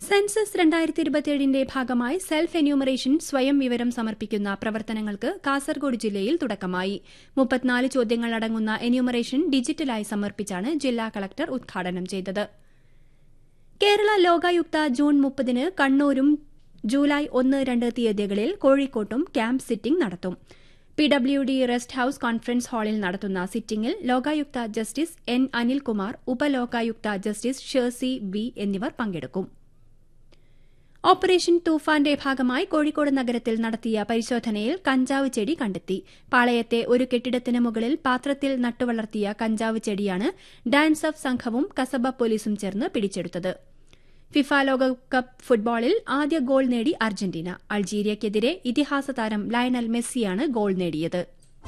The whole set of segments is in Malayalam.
സെൻസസ് രണ്ടായിരത്തി ഇരുപത്തിയേഴിന്റെ ഭാഗമായി സെൽഫ് എന്യൂമറേഷൻ സ്വയം വിവരം സമർപ്പിക്കുന്ന പ്രവർത്തനങ്ങൾക്ക് കാസർഗോഡ് ജില്ലയിൽ തുടക്കമായി മുപ്പത്തിനാല് ചോദ്യങ്ങൾ അടങ്ങുന്ന എന്യൂമറേഷൻ ഡിജിറ്റലായി സമർപ്പിച്ചാണ് ജില്ലാ കളക്ടർ ഉദ്ഘാടനം ചെയ്തത് കേരള ലോകായുക്ത ജൂൺ മുപ്പതിന് കണ്ണൂരും ജൂലൈ ഒന്ന് രണ്ട് തീയതികളിൽ കോഴിക്കോട്ടും ക്യാമ്പ് സിറ്റിംഗ് നടത്തും P W D rest house conference ഹാളിൽ നടത്തുന്ന സിറ്റിംഗിൽ Lokayukta justice N Anilkumar Upalokayukta justice Shircy V എന്നിവർ പങ്കെടുക്കും ഓപ്പറേഷൻ തൂഫാന്റെ ഭാഗമായി കോഴിക്കോട് നഗരത്തിൽ നടത്തിയ പരിശോധനയിൽ കഞ്ചാവ് ചെടി കണ്ടെത്തി പാളയത്തെ ഒരു കെട്ടിടത്തിന് മുകളിൽ പാത്രത്തിൽ നട്ടുവളർത്തിയ കഞ്ചാവ് ചെടിയാണ് ഡാൻസ് ഓഫ് സംഘവും കസബ പോലീസും ചേർന്ന് പിടിച്ചെടുത്തത് ഫിഫ ലോകകപ്പ് ഫുട്ബോളിൽ ആദ്യ ഗോൾ നേടി അർജന്റീന അൾജീരിയയ്ക്കെതിരെ ഇതിഹാസ താരം ലയണൽ മെസ്സിയാണ് ഗോൾ നേടിയത്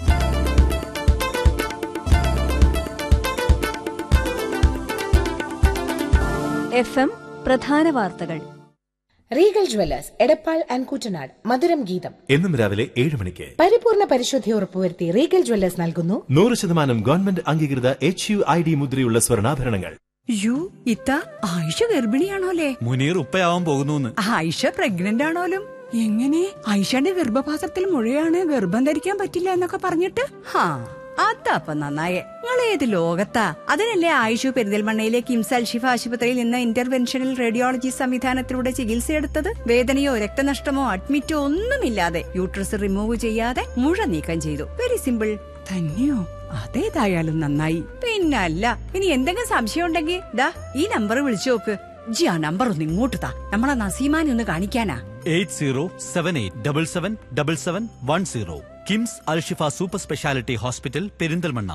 എഫ് എം പ്രധാന വാർത്തകൾ Regal jewellers Edappal and Kuttanad മധുരം ഗീതം എന്നും രാവിലെ ഏഴ് മണിക്ക് പരിപൂർണ പരിശുദ്ധി ഉറപ്പുവരുത്തി റീഗൽ ജ്വല്ലേഴ്സ് നൽകുന്നു നൂറ് ശതമാനം ഗവൺമെന്റ് അംഗീകൃത എച്ച് യു ഐ ഡി മുദ്രയുള്ള സ്വർണ്ണാഭരണങ്ങൾ യു ഇത്ത ആയിഷ ഗർഭിണിയാണോലേ മുനീർ ഉപ്പയാവാൻ പോകുന്നു ആയിഷ പ്രഗ്നന്റ് ആണോലും എങ്ങനെ ആയിഷയുടെ ഗർഭപാത്രത്തിൽ മുഴയാണ് ഗർഭം ധരിക്കാൻ പറ്റില്ല എന്നൊക്കെ പറഞ്ഞിട്ട് ഹാ അതപ്പ നന്നായേ നിങ്ങൾ ഏത് ലോകത്താ അതിനല്ലേ ആയിഷു പെരിന്തൽമണ്ണയിലെ കിംസ് അൽഷിഫ ആശുപത്രിയിൽ നിന്ന് ഇന്റർവെൻഷണൽ റേഡിയോളജി സംവിധാനത്തിലൂടെ ചികിത്സയെടുത്തത് വേദനയോ രക്തനഷ്ടമോ അഡ്മിറ്റോ ഒന്നുമില്ലാതെ യൂട്രസ് റിമൂവ് ചെയ്യാതെ മുഴ നീക്കം ചെയ്തു വെരി സിമ്പിൾ തന്നെയോ അതേതായാലും നന്നായി പിന്നല്ല ഇനി എന്തെങ്കിലും സംശയം ഉണ്ടെങ്കിൽ ദാ ഈ നമ്പർ വിളിച്ചു നോക്ക് ജി ആ നമ്പർ ഒന്ന് ഇങ്ങോട്ട് താ നമ്മളെ നസീമാനെ ഒന്ന് കാണിക്കാനാ eight zero seven eight double seven double seven one zero KIMS Alshifa super speciality hospital Perinthalmanna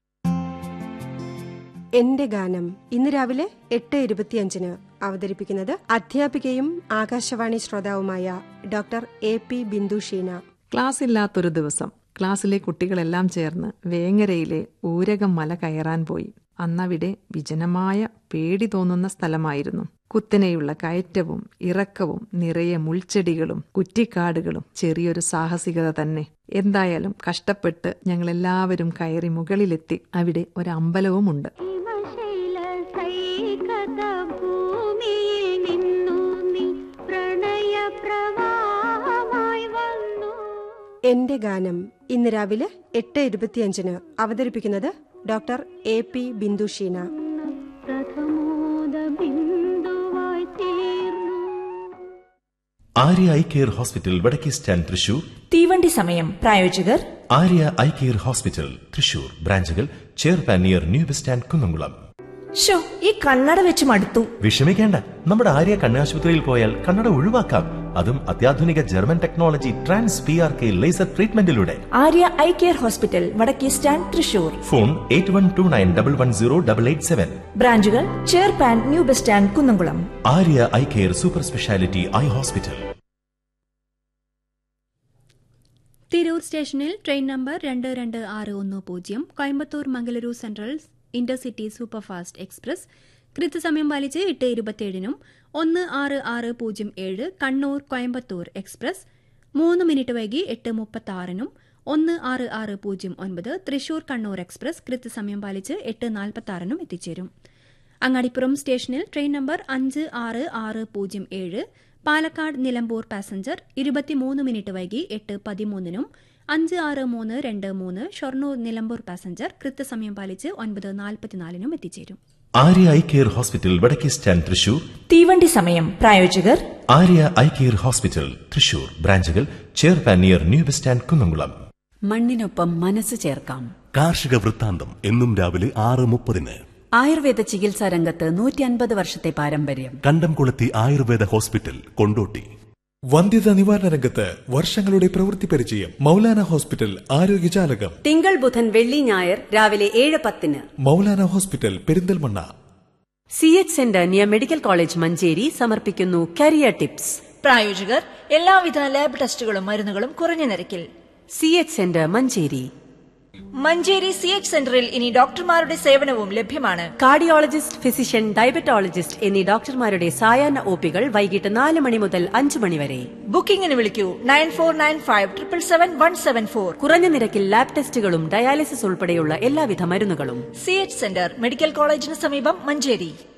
എന്റെ ഗാനം ഇന്ന് രാവിലെ എട്ട് ഇരുപത്തിയഞ്ചിന് അവതരിപ്പിക്കുന്നത് അധ്യാപികയും ആകാശവാണി ശ്രോതാവുമായ doctor A P Bindu Sheena class ഇല്ലാത്തൊരു ദിവസം ക്ലാസ്സിലെ കുട്ടികളെല്ലാം ചേർന്ന് വേങ്ങരയിലെ ഊരകം മല കയറാൻ പോയി അന്നവിടെ വിജനമായ പേടി തോന്നുന്ന സ്ഥലമായിരുന്നു കുത്തനെയുള്ള കയറ്റവും ഇറക്കവും നിറയെ മുൾച്ചെടികളും കുറ്റിക്കാടുകളും ചെറിയൊരു സാഹസികത തന്നെ എന്തായാലും കഷ്ടപ്പെട്ട് ഞങ്ങളെല്ലാവരും കയറി മുകളിലെത്തി അവിടെ ഒരു അമ്പലവുമുണ്ട് എന്റെ ഗാനം ഇന്ന് രാവിലെ എട്ട് ഇരുപത്തിയഞ്ചിന് അവതരിപ്പിക്കുന്നത് doctor A P Bindu Sheena Arya eye care hospital Vadakke stand Thrissur തീവണ്ടി സമയം പ്രായോജകർ Arya eye care hospital Thrissur ബ്രാഞ്ചുകൾ ചെയർപാൻ near new bus stand Kunnamkulam ഷോ ഈ കണ്ണട വെച്ച് മടുത്തു വിഷമിക്കേണ്ട നമ്മുടെ ആര്യ കണ്ണാശുപത്രിയിൽ പോയാൽ കണ്ണട ഒഴിവാക്കാം അതും അത്യാധുനിക German technology trans P R K laser ട്രീറ്റ്മെന്റിലൂടെ Arya eye care hospital Vadakke stand Thrissur phone eight one two nine double one zero double eight seven ബ്രാഞ്ചുകൾ ചെയർപാൻ new bus stand Kunnamkulam Arya eye care super speciality eye hospital Tirur സ്റ്റേഷനിൽ ട്രെയിൻ നമ്പർ രണ്ട് രണ്ട് ആറ് ഒന്ന് പൂജ്യം Coimbatore Mangaluru central intercity superfast express കൃത്യസമയം പാലിച്ച് എട്ട് ഇരുപത്തിയേഴിനും ഒന്ന് ആറ് ആറ് പൂജ്യം ഏഴ് കണ്ണൂർ കോയമ്പത്തൂർ എക്സ്പ്രസ് മൂന്ന് മിനിറ്റ് വൈകി എട്ട് മുപ്പത്തി ആറിനും ഒന്ന് ആറ് ആറ് പൂജ്യം ഒൻപത് തൃശൂർ കണ്ണൂർ എക്സ്പ്രസ് കൃത്യസമയം പാലിച്ച് എട്ട് നാൽപ്പത്തി ആറിനും എത്തിച്ചേരും അങ്ങാടിപ്പുറം സ്റ്റേഷനിൽ ട്രെയിൻ നമ്പർ അഞ്ച് ആറ് ആറ് പൂജ്യം ഏഴ് പാലക്കാട് നിലമ്പൂർ പാസഞ്ചർ ഇരുപത്തിമൂന്ന് മിനിറ്റ് വൈകി എട്ട് പതിമൂന്നിനും അഞ്ച് ആറ് മൂന്ന് രണ്ട് മൂന്ന് ഷൊർണൂർ നിലമ്പൂർ പാസഞ്ചർ കൃത്യസമയം പാലിച്ച് ഒൻപത് നാൽപ്പത്തിനാലിനും എത്തിച്ചേരും Arya eye care hospital Vadakke stand Thrissur തീവണ്ടി സമയം പ്രായോജകർ Arya eye care hospital Thrissur ബ്രാഞ്ചുകൾ ചെയർപാൻ near new bus stand Kunnamkulam മണ്ണിനൊപ്പം മനസ്സ് ചേർക്കാം കാർഷിക വൃത്താന്തം എന്നും രാവിലെ ആറ് മുപ്പതിന് ആയുർവേദ ചികിത്സാ രംഗത്ത് നൂറ്റി അൻപത് വർഷത്തെ പാരമ്പര്യം കണ്ടംകുളത്തി ആയുർവേദ ഹോസ്പിറ്റൽ കൊണ്ടോട്ടി വന്ധ്യത നിവാരണ രംഗത്ത് വർഷങ്ങളുടെ പ്രവൃത്തി പരിചയം മൗലാന ഹോസ്പിറ്റൽ ആരോഗ്യജാലകം തിങ്കൾ ബുധൻ വെള്ളി ഞായർ രാവിലെ ഏഴ് പത്തിന് Moulana hospital Perinthalmanna C H centre near medical college Manjeri സമർപ്പിക്കുന്നു കരിയർ ടിപ്സ് പ്രായോജകർ എല്ലാവിധ ലാബ് ടെസ്റ്റുകളും മരുന്നുകളും കുറഞ്ഞ നിരക്കിൽ C H centre Manjeri Manjeri C H സെന്ററിൽ ഇനി ഡോക്ടർമാരുടെ സേവനവും ലഭ്യമാണ് കാർഡിയോളജിസ്റ്റ് ഫിസിഷ്യൻ ഡയബറ്റോളജിസ്റ്റ് എന്നീ ഡോക്ടർമാരുടെ സായാഹ്ന ഒപികൾ വൈകിട്ട് നാല് മണി മുതൽ അഞ്ചു മണി വരെ ബുക്കിംഗിന് വിളിക്കൂ nine four nine five triple seven one seven four കുറഞ്ഞ നിരക്കിൽ ലാബ് ടെസ്റ്റുകളും ഡയാലിസിസ് ഉൾപ്പെടെയുള്ള എല്ലാവിധ മരുന്നുകളും സി എച്ച് സെന്റർ മെഡിക്കൽ കോളേജിന് സമീപം മഞ്ചേരി